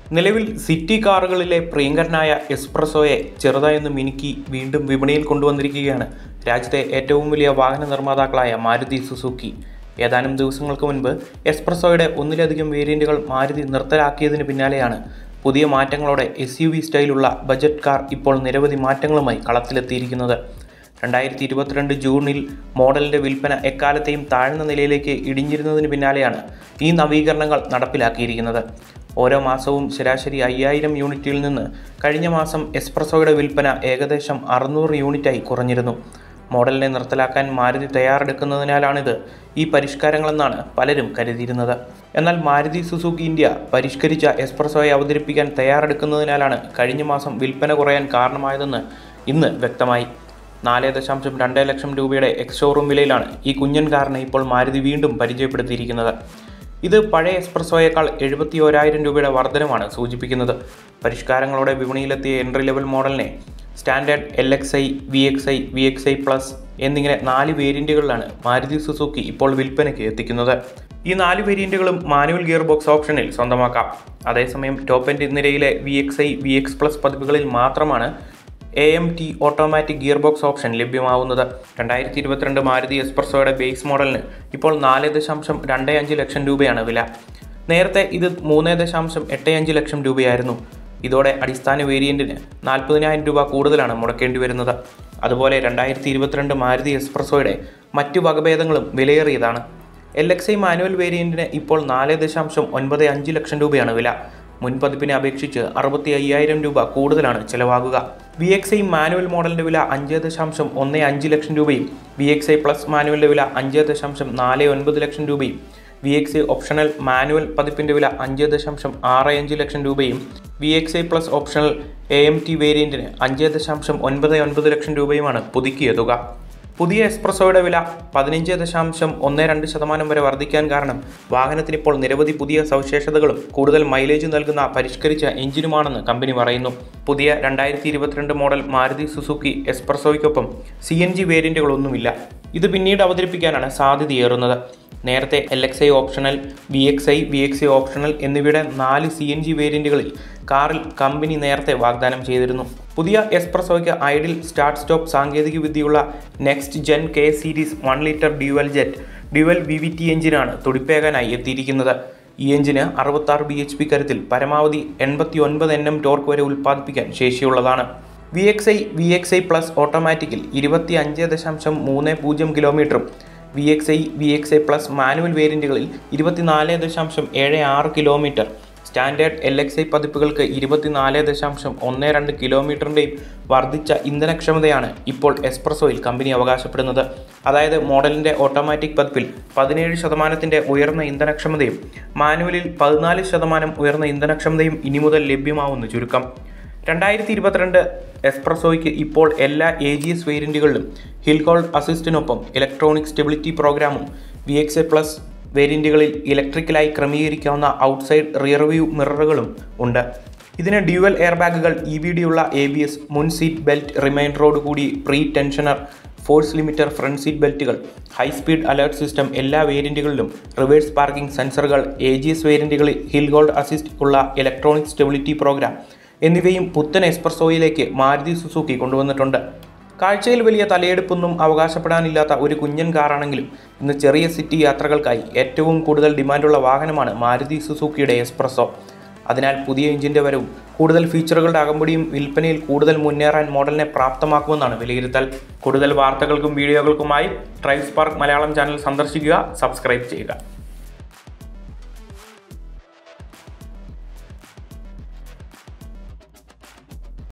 നിലവിൽ സിറ്റി കാറുകളിലെ പ്രിയങ്കരനായ എസ്പ്രസോയെ ചെറുതായൊന്ന് മിനുക്കി വീണ്ടും വിപണിയിൽ കൊണ്ടുവന്നിരിക്കുകയാണ് രാജ്യത്തെ ഏറ്റവും വലിയ വാഹന നിർമ്മാതാക്കളായ മാരുതി സുസുക്കി ഏതാനും ദിവസങ്ങൾക്ക് മുൻപ് എസ്പ്രസോയുടെ ഒന്നിലധികം വേരിയന്റുകൾ മാരുതി നിർത്തലാക്കിയതിന് പിന്നാലെയാണ് പുതിയ മാറ്റങ്ങളോടെ എസ് യു വി സ്റ്റൈലുള്ള ബജറ്റ് കാർ ഇപ്പോൾ നിരവധി മാറ്റങ്ങളുമായി കളത്തിലെത്തിയിരിക്കുന്നത് രണ്ടായിരത്തി ഇരുപത്തിരണ്ട് ജൂണിൽ മോഡലിന്റെ വിൽപ്പന എക്കാലത്തെയും താഴ്ന്ന നിലയിലേക്ക് ഇടിഞ്ഞിരുന്നതിന് പിന്നാലെയാണ് ഈ നവീകരണങ്ങൾ നടപ്പിലാക്കിയിരിക്കുന്നത് ഓരോ മാസവും ശരാശരി അയ്യായിരം യൂണിറ്റിൽ നിന്ന് കഴിഞ്ഞ മാസം എസ്പ്രസോയുടെ വിൽപ്പന ഏകദേശം അറുന്നൂറ് യൂണിറ്റായി കുറഞ്ഞിരുന്നു മോഡലിനെ നിർത്തലാക്കാൻ മാരുതി തയ്യാറെടുക്കുന്നതിനാലാണിത് ഈ പരിഷ്കാരങ്ങളെന്നാണ് പലരും കരുതിയിരുന്നത് എന്നാൽ മാരുതി സുസുക്കി ഇന്ത്യ പരിഷ്കരിച്ച എസ്പ്രസോയെ അവതരിപ്പിക്കാൻ തയ്യാറെടുക്കുന്നതിനാലാണ് കഴിഞ്ഞ മാസം വിൽപ്പന കുറയാൻ കാരണമായതെന്ന് ഇന്ന് വ്യക്തമായി നാല് ദശാംശം രണ്ട് ലക്ഷം രൂപയുടെ എക്സ് ഷോറൂം വിലയിലാണ് ഈ കുഞ്ഞൻ കാറിനെ ഇപ്പോൾ മാരുതി വീണ്ടും പരിചയപ്പെടുത്തിയിരിക്കുന്നത് ഇത് പഴയ എക്സ്പ്രസോയേക്കാൾ എഴുപത്തി ഓരായിരം രൂപയുടെ വർധനമാണ് സൂചിപ്പിക്കുന്നത് പരിഷ്കാരങ്ങളോടെ വിപണിയിലെത്തിയ എൻട്രി ലെവൽ മോഡലിനെ standard L X I V X I V X I plus എന്നിങ്ങനെ നാല് വേരിയൻറ്റുകളിലാണ് മാരുതി സുസുക്കി ഇപ്പോൾ വിൽപ്പനയ്ക്ക് എത്തിക്കുന്നത് ഈ നാല് വേരിയൻറ്റുകളും മാനുവൽ ഗിയർ ബോക്സ് ഓപ്ഷനിൽ സ്വന്തമാക്കാം അതേസമയം ടോപ്പ് എൻഡ് നിരയിലെ V X I V X plus പതിപ്പുകളിൽ മാത്രമാണ് A M T automatic gear box option ലഭ്യമാവുന്നത് രണ്ടായിരത്തി ഇരുപത്തിരണ്ട് മാരുതി എസ്പ്രസോയുടെ ബേസ് മോഡലിന് ഇപ്പോൾ നാല് ദശാംശം രണ്ട് അഞ്ച് ലക്ഷം രൂപയാണ് വില നേരത്തെ ഇത് മൂന്ന് ദശാംശം എട്ട് അഞ്ച് ലക്ഷം രൂപയായിരുന്നു ഇതോടെ അടിസ്ഥാന വേരിയന്റിന് നാൽപ്പതിനായിരം രൂപ കൂടുതലാണ് മുടക്കേണ്ടി വരുന്നത് അതുപോലെ രണ്ടായിരത്തി ഇരുപത്തിരണ്ട് മാരുതി എക്സ്പ്രസോയുടെ മറ്റു വകഭേദങ്ങളും വിലയേറിയതാണ് എൽ എക്സ് ഐ മാനുവൽ വേരിയന്റിന് ഇപ്പോൾ നാല് ദശാംശം ഒൻപത് അഞ്ച് ലക്ഷം രൂപയാണ് വില മുൻപതിപ്പിനെ അപേക്ഷിച്ച് അറുപത്തി അയ്യായിരം രൂപ കൂടുതലാണ് ചിലവാകുക വി എക്സ് ഐ മാനുവൽ മോഡലിന്റെ വില അഞ്ച് ദശാംശം ഒന്ന് അഞ്ച് ലക്ഷം രൂപയും വി എക്സ് ഐ പ്ലസ് മാനുവലിന്റെ വില അഞ്ച് ദശാംശം നാല് ഒൻപത് ലക്ഷം രൂപയും V X I optional manual പതിപ്പിന്റെ വില അഞ്ച് ദശാംശം ആറ് അഞ്ച് ലക്ഷം രൂപയും V X I plus optional A M T വേരിയന്റിന് അഞ്ച് ദശാംശം ഒൻപത് ഒൻപത് ലക്ഷം രൂപയുമാണ് പുതുക്കിയ തുക പുതിയ എക്സ്പ്രസോയുടെ വില പതിനഞ്ച് ദശാംശം ഒന്ന് രണ്ട് ശതമാനം വരെ വർദ്ധിക്കാൻ കാരണം വാഹനത്തിന് ഇപ്പോൾ നിരവധി പുതിയ സവിശേഷതകളും കൂടുതൽ മൈലേജ് നൽകുന്ന പരിഷ്കരിച്ച എഞ്ചിനുമാണെന്ന് കമ്പനി പറയുന്നു പുതിയ രണ്ടായിരത്തി ഇരുപത്തിരണ്ട് മോഡൽ മാരുതി സുസുക്കി എക്സ്പ്രസോയ്ക്കൊപ്പം സി എൻ ജി വേരിയന്റുകളൊന്നുമില്ല ഇത് പിന്നീട് അവതരിപ്പിക്കാനാണ് സാധ്യതയേറുന്നത് നേരത്തെ L X I optional V X I V X I optional എന്നിവയുടെ നാല് സി എൻ ജി വേരിയന്റുകളിൽ കാറിൽ കമ്പനി നേരത്തെ വാഗ്ദാനം ചെയ്തിരുന്നു പുതിയ എക്സ്പ്രസോയ്ക്ക് ഐഡിൽ സ്റ്റാർട്ട് സ്റ്റോപ്പ് സാങ്കേതിക വിദ്യയുള്ള next gen K series one litre dual jet dual V V T എഞ്ചിനാണ് തുടിപ്പേകാനായി എത്തിയിരിക്കുന്നത് ഈ എഞ്ചിന് അറുപത്താറ് ബി എച്ച് പി കരുത്തിൽ പരമാവധി എൺപത്തി ഒൻപത് എൻ എം ടോർക്ക് വരെ ഉൽപ്പാദിപ്പിക്കാൻ ശേഷിയുള്ളതാണ് V X I V X I plus ഓട്ടോമാറ്റിക്കിൽ ഇരുപത്തി അഞ്ച് ദശാംശം മൂന്ന് പൂജ്യം കിലോമീറ്ററും V X I V X I plus manual വേരിയൻറ്റുകളിൽ ഇരുപത്തിനാല് ദശാംശം ഏഴ് ആറ് kilometre standard L X I പതിപ്പുകൾക്ക് ഇരുപത്തിനാല് ദശാംശം ഒന്ന് രണ്ട് കിലോമീറ്ററിൻ്റെയും വർദ്ധിച്ച ഇന്ധനക്ഷമതയാണ് ഇപ്പോൾ എക്സ്പ്രസോയിൽ കമ്പനി അവകാശപ്പെടുന്നത് അതായത് മോഡലിൻ്റെ ഓട്ടോമാറ്റിക് പതിപ്പിൽ പതിനേഴ് ശതമാനത്തിൻ്റെ ഉയർന്ന ഇന്ധനക്ഷമതയും മാനുവലിൽ പതിനാല് ശതമാനം ഉയർന്ന ഇന്ധനക്ഷമതയും ഇനി മുതൽ ലഭ്യമാവുന്നു ചുരുക്കം രണ്ടായിരത്തി ഇരുപത്തിരണ്ട് എക്സ്പ്രസോയ്ക്ക് ഇപ്പോൾ എല്ലാ എ ജി എസ് വേരിയൻറ്റുകളിലും ഹിൽ ഹോൾഡ് അസിസ്റ്റിനൊപ്പം ഇലക്ട്രോണിക് സ്റ്റെബിലിറ്റി പ്രോഗ്രാമും വി എക്സ് എ പ്ലസ് വേരിയൻറ്റുകളിൽ ഇലക്ട്രിക്കലായി ക്രമീകരിക്കാവുന്ന ഔട്ട്സൈഡ് റിയർ വ്യൂ മിററുകളും ഉണ്ട് ഇതിന് ഡ്യുവൽ എയർ ബാഗുകൾ ഇ വി ഡി ഉള്ള എ ബി എസ് മുൻ സീറ്റ് ബെൽറ്റ് റിമൈൻഡറോട് കൂടി pre tensioner force limiter front seat ബെൽറ്റുകൾ ഹൈ സ്പീഡ് അലേർട്ട് സിസ്റ്റം എല്ലാ വേരിയൻറ്റുകളിലും റിവേഴ്സ് പാർക്കിംഗ് സെൻസറുകൾ എ ജി എസ് വേരിയൻറ്റുകളിൽ ഹിൽ ഹോൾഡ് അസിസ്റ്റ് ഉള്ള ഇലക്ട്രോണിക് സ്റ്റെബിലിറ്റി പ്രോഗ്രാം എന്നിവയും പുത്തൻ എക്സ്പ്രസോയിലേക്ക് മാരുതി സുസുക്കി കൊണ്ടുവന്നിട്ടുണ്ട് കാഴ്ചയിൽ വലിയ തലയെടുപ്പൊന്നും അവകാശപ്പെടാനില്ലാത്ത ഒരു കുഞ്ഞൻ കാറാണെങ്കിലും ഇന്ന് ചെറിയ സിറ്റി യാത്രകൾക്കായി ഏറ്റവും കൂടുതൽ ഡിമാൻഡുള്ള വാഹനമാണ് മാരുതി സുസുക്കിയുടെ എക്സ്പ്രസോ അതിനാൽ പുതിയ എഞ്ചിൻ്റെ വരവും കൂടുതൽ ഫീച്ചറുകളുടെ അകമ്പടിയും വിൽപ്പനയിൽ കൂടുതൽ മുന്നേറാൻ മോഡലിനെ പ്രാപ്തമാക്കുമെന്നാണ് വിലയിരുത്തൽ കൂടുതൽ വാർത്തകൾക്കും വീഡിയോകൾക്കുമായി ഡ്രൈവ് സ്പാർക്ക് മലയാളം ചാനൽ സന്ദർശിക്കുക സബ്സ്ക്രൈബ് ചെയ്യുക